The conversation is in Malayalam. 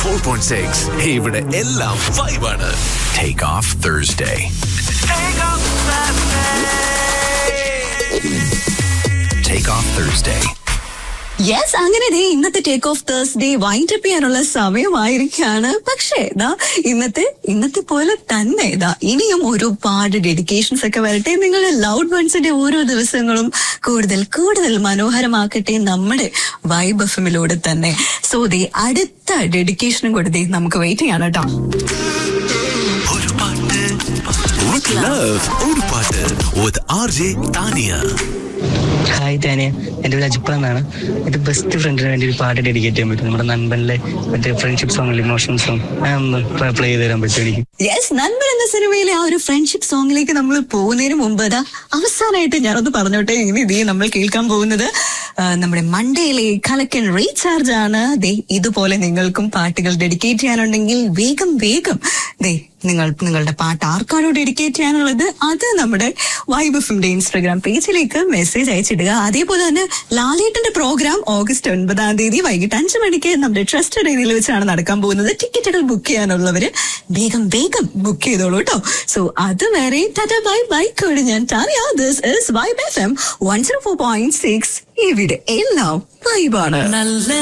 ഫോർ പോയിന്റ് സിക്സ് ഇവിടെ എല്ലാം വൈബാണ് take off Thursday take off Thursday yes അങ്ങനെ ദേ ഇന്നത്തെ take off Thursday wind up ചെയ്യാനുള്ള സമയമായിരിക്കാണ് പക്ഷേ ദാ ഇന്നത്തെ ഇന്നത്തെ പോലെ തന്നെ ദാ ഇനിയും ഒരുപാട് ഡെഡിക്കേഷൻസ് ഒക്കെ വരട്ടെ നിങ്ങളുടെ ലൗഡ് വൺസിന്റെ ഓരോ ദിവസങ്ങളും കൂടുതൽ കൂടുതൽ മനോഹരമാക്കട്ടെ നമ്മുടെ വൈബ് എഫിലൂടെ തന്നെ സോ ദേ അടുത്ത ഡെഡിക്കേഷനും കൂടെ ദേ നമുക്ക് വെയിറ്റ് ചെയ്യാണ് കേട്ടോ ഒരു പാട്ട് with love ഒരു പാട്ട് with RJ Tania hi Tania എൻ്റെ പേര് അജിപ്പ എന്നാണ് ഇത് ബെസ്റ്റ് ഫ്രണ്ടിന് വേണ്ടി ഒരു പാട്ട് ഡെഡിക്കേറ്റ് ചെയ്യാൻ പറ്റും നമ്മുടെ നൻപനിലെ മറ്റേ ഫ്രണ്ട്ഷിപ്പ് സോങ് ഇമോഷൻ സോങ് ഒന്ന് പ്ലേ ചെയ്ത് തരാൻ പറ്റും എനിക്ക് യെസ് നൻപൻ എന്ന സിനിമയിലെ ആ ഒരു ഫ്രണ്ട്ഷിപ്പ് സോങ്ങിലേക്ക് നമ്മൾ പോകുന്നതിന് മുമ്പ് അതാ അവസാനമായിട്ട് ഞാനൊന്ന് പറഞ്ഞോട്ടെ ഇനി ഇതേ നമ്മൾ കേൾക്കാൻ പോകുന്നത് ആ, നമ്മുടെ മൺഡേയിലെ കലക്കൻ റീചാർജ് ആണ് ദേ ഇതുപോലെ നിങ്ങൾക്കും പാട്ടുകൾ ഡെഡിക്കേറ്റ് ചെയ്യാനുണ്ടെങ്കിൽ വേഗം വേഗം ദേ നിങ്ങൾ നിങ്ങളുടെ പാട്ട് ആർക്കാണോ ഡെഡിക്കേറ്റ് ചെയ്യാനുള്ളത് അത് നമ്മുടെ വൈബ് എഫിന്റെ ഇൻസ്റ്റാഗ്രാം പേജിലേക്ക് മെസ്സേജ് അയച്ചിടുക അതേപോലെ തന്നെ ലാലേട്ടന്റെ പ്രോഗ്രാം ഓഗസ്റ്റ് ഒൻപതാം തീയതി വൈകിട്ട് അഞ്ചു മണിക്ക് നമ്മുടെ ട്രസ്റ്റഡ് ഏരിയയിൽ വെച്ചാണ് നടക്കാൻ പോകുന്നത് ടിക്കറ്റുകൾ ബുക്ക് ചെയ്യാനുള്ളവര് വേഗം വേഗം ബുക്ക് ചെയ്തോളൂ കേട്ടോ സോ അതുവരെ ടാറ്റ ബൈ ബൈ കൂടി ഞാൻ ടാറിയ this is vibe F M one zero four point six ഇവിടെ എല്ലാം വൈബാണ് നല്ല